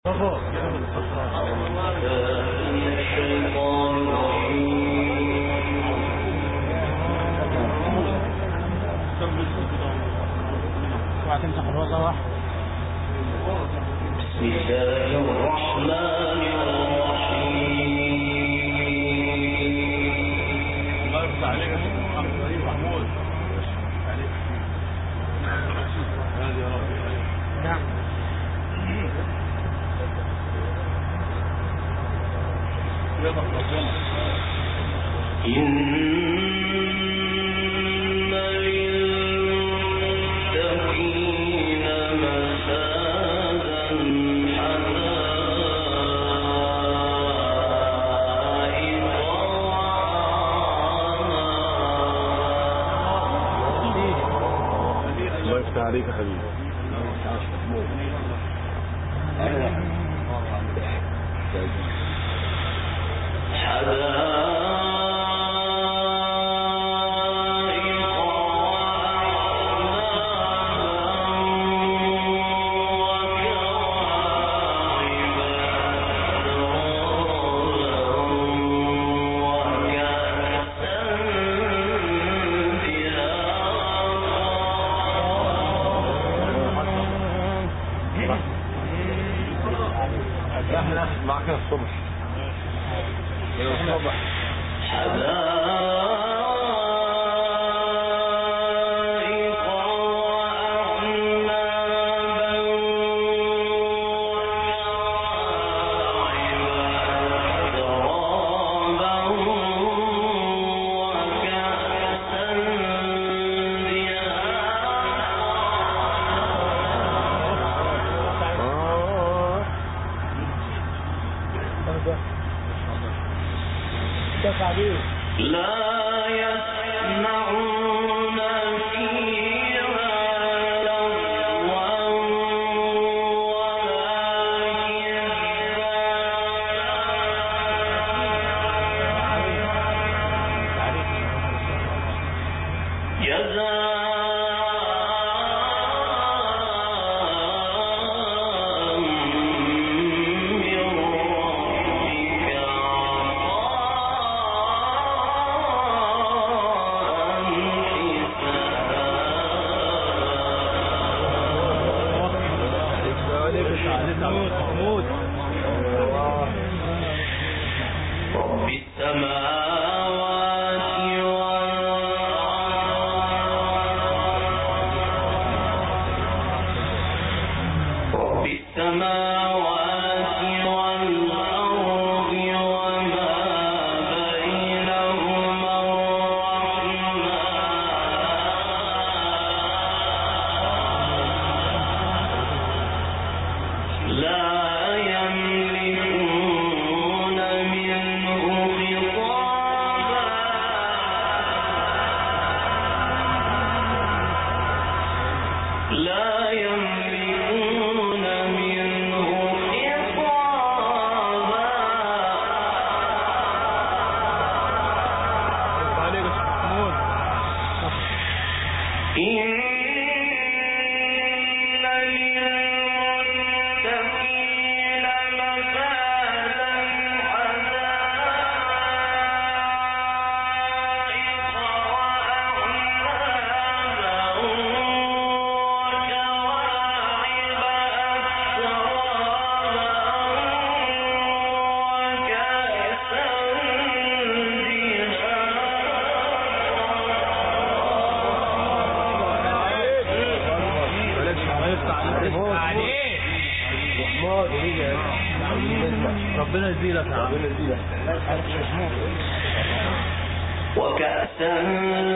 وهتمسح الوضع واحد بسم الله الرحمن الرحيم الله يفتح عليك يا شيخ محمد ابراهيم محمود عليك هذه يا رب نعم يلا ربنا إن للمتقين مفازا حدائق الله يفتح عليك يا حبيبي حدائق احنا معك الصبح الصبح حدائق وأعنابا وكواعب أترابا وكأسا دهاقا آه. لا يسمعون فيها لغوا ولا جزاء من ربك عطاء محمود رب السماوات والأرض رب السماوات والأرض وما بينهما الرحمن لا يملكون منه خطابا لا يملكون منه خطابا عليك يا شيخ محمود إن للمتقين مفازا حدائق وأعنابا وكواعب أترابا وكأسا الله يفتح عليك ربنا يزيدك يا عم وكأسا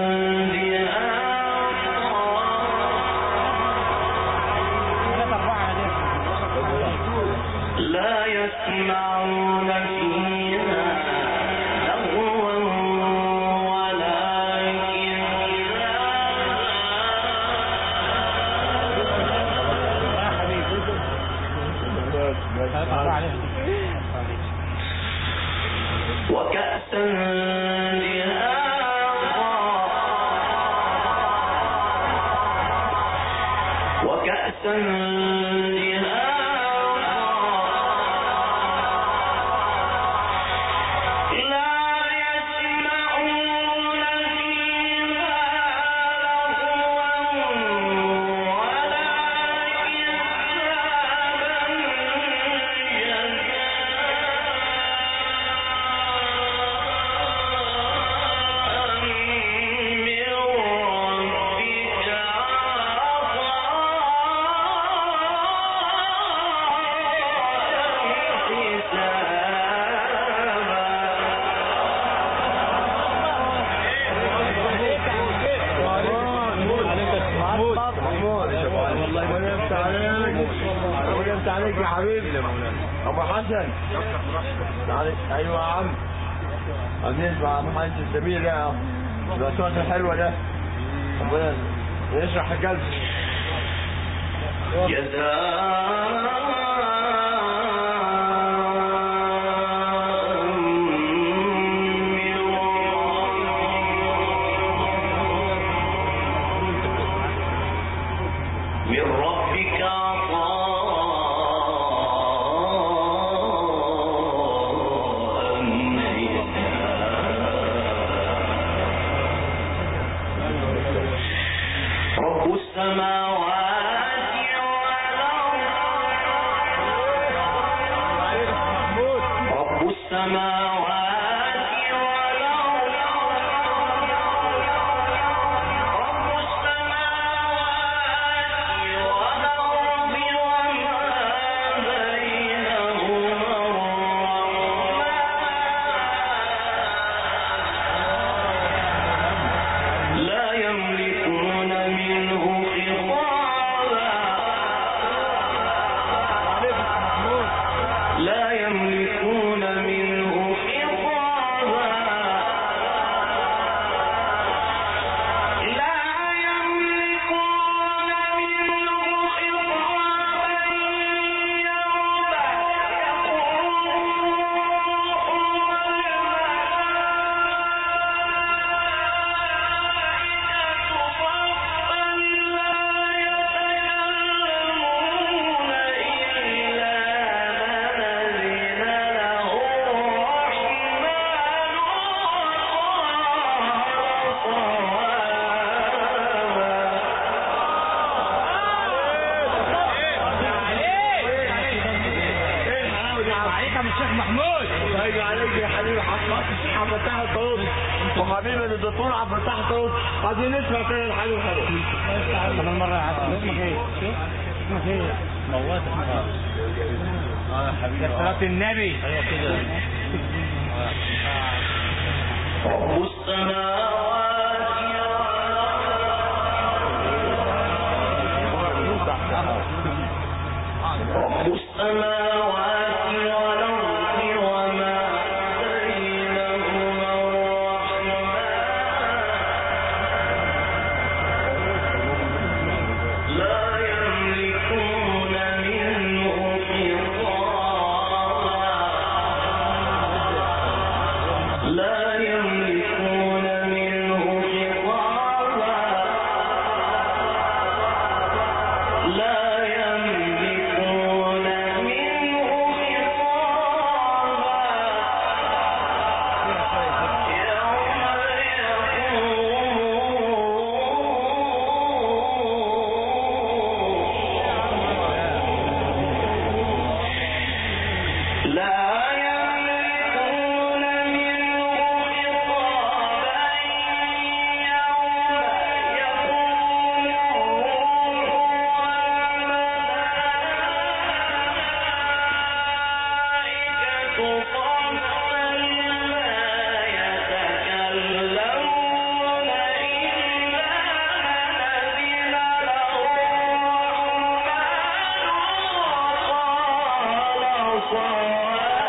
دهاقا لا يسمعون فيها لغوا ولا وكأسا دهاقا وكأسا دهاقا انت عليك يا حبيبي ابو حسن تعالي ايوه يا عم عايزين نسمع ابو حسن الجميل ده يا عم الاصوات الحلوه ده ربنا يشرح الجلسه جزاء من ربك عطاء حسنا رب السماوات والأرض رب السماوات والأرض رب السماوات والأرض وما بينهما الرحمن لا يملكون منه خطابا لا يملكون منه خطابا لا يملكون منه خطابا يوم عليك يا الشيخ محمود ايوه عليك يا حبيبي حفتها الطوط وحبيبي الدكتور عبد الفتاح الطوط عايزين نسمع كده الحبيب حلو كمان مرة يا عسل اسمك ايه؟ اسمك ايه؟ موات اه حبيبي صلاة النبي ايوه كده رب السماوات رب السماوات والأرض وما بينهما الرحمن لا يملكون منه خطابا لا يملكون منه خطابا لا يملكون منه خطابا يوم يقوم لا يملكون منه خطابا يوم يقوم والملائكة صفا لا يتكلمون إلا من أذن له الرحمن وقال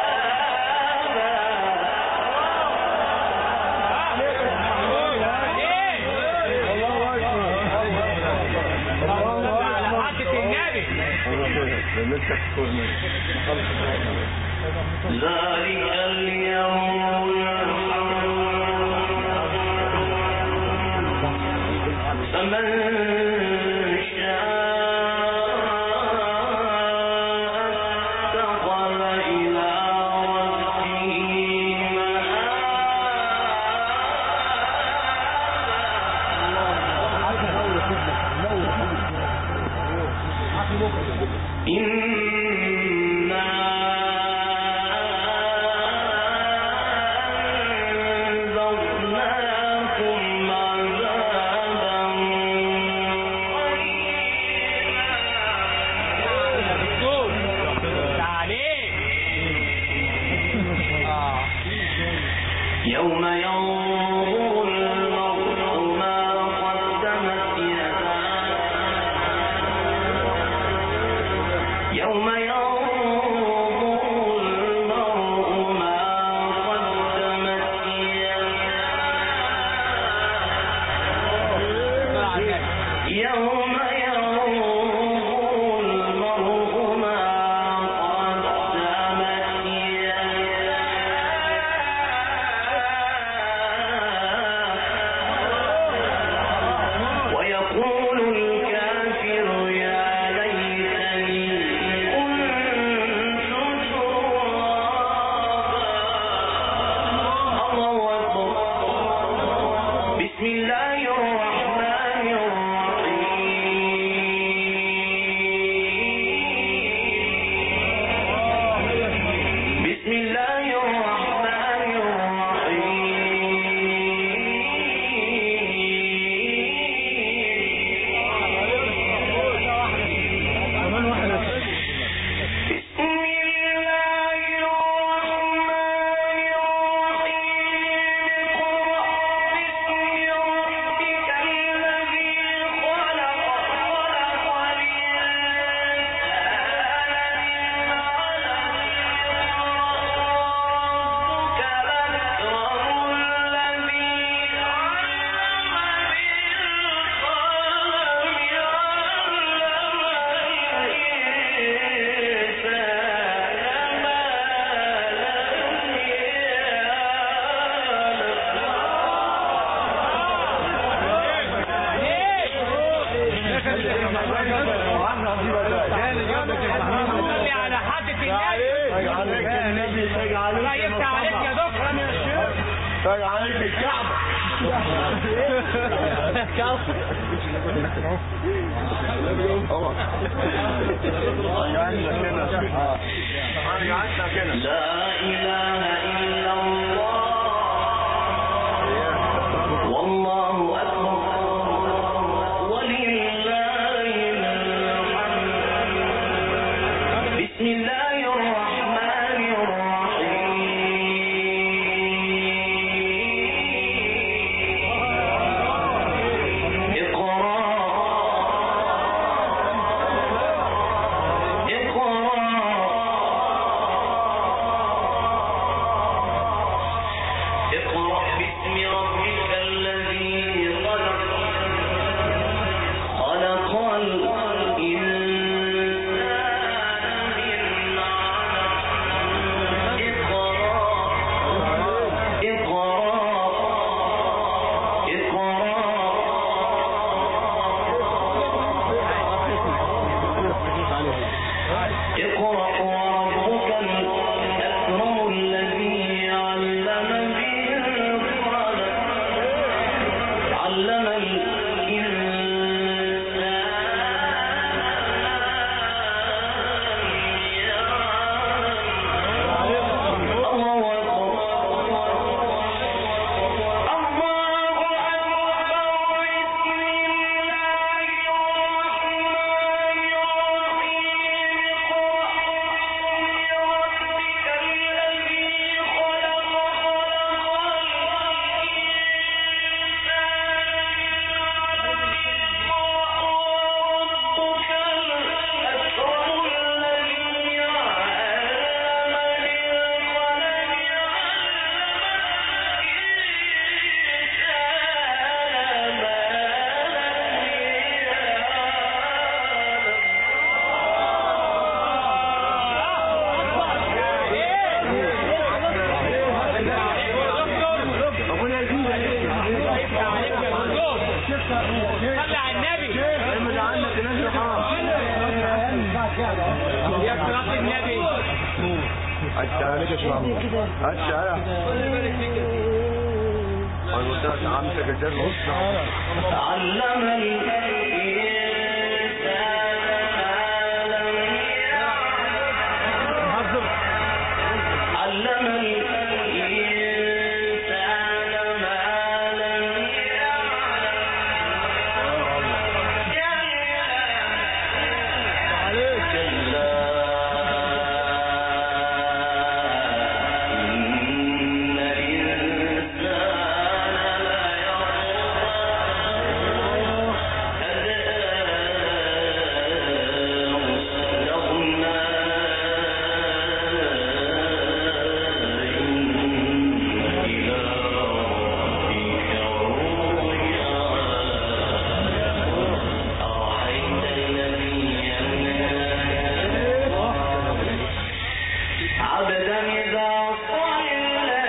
الله اكبر على حقة النبي لسه تقول ذلك اليوم فمن شاء اتخذ إلى ربه إنا أنذرناكم عذابا تعليم يوم ينظر المرء ما قدمت يداه يوم تاج عليك النبي تاج عليك الله يفتح عليك يا دكتور يا شيخ تاج عليك الكعبة لا إله إلا الله والله أكبر ولله الحمد بسم الله الرحمن الرحيم اقرأ اقرأ باسم ربك الذي خلق خلق الإنسان من علق اقرأ اقرأ اقرأ اقرأ وربك الأكرم الذي علم بالقلم علم الإنسان الله أكبر الله أكبر بسم الله الرحمن الرحيم اقرأ باسم ربك الذي خلق ربك الأكرم الذي علم بالقلم علم صلي على النبي اعمل عنك الناس حرام يا صلاة النبي الشارع الشارع انا قلت لك عمتك الجزء علم الإنسان ما لم يعلم علم الإنسان ما لم يعلم كلا إن الإنسان ليطغى عبدا إذا صلى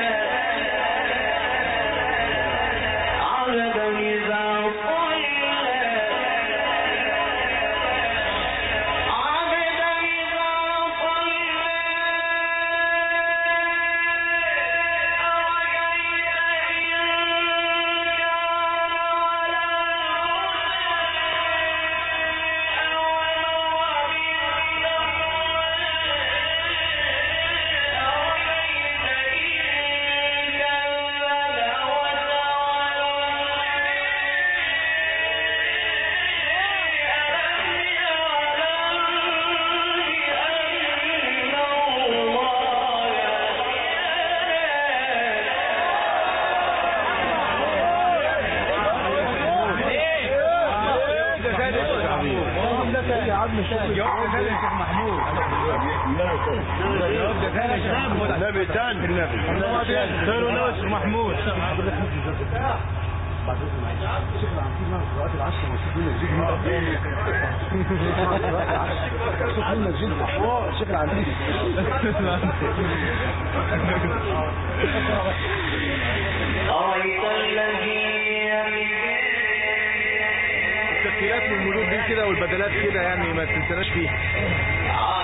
عبدا إذا صلى عبدا إذا صلى أرأيت إن كان على النبي تاني النبي خير ناس محمود أرأيت الذي التسهيلات والمرور دي كده والبدلات كده يعني ما تنسناش فيها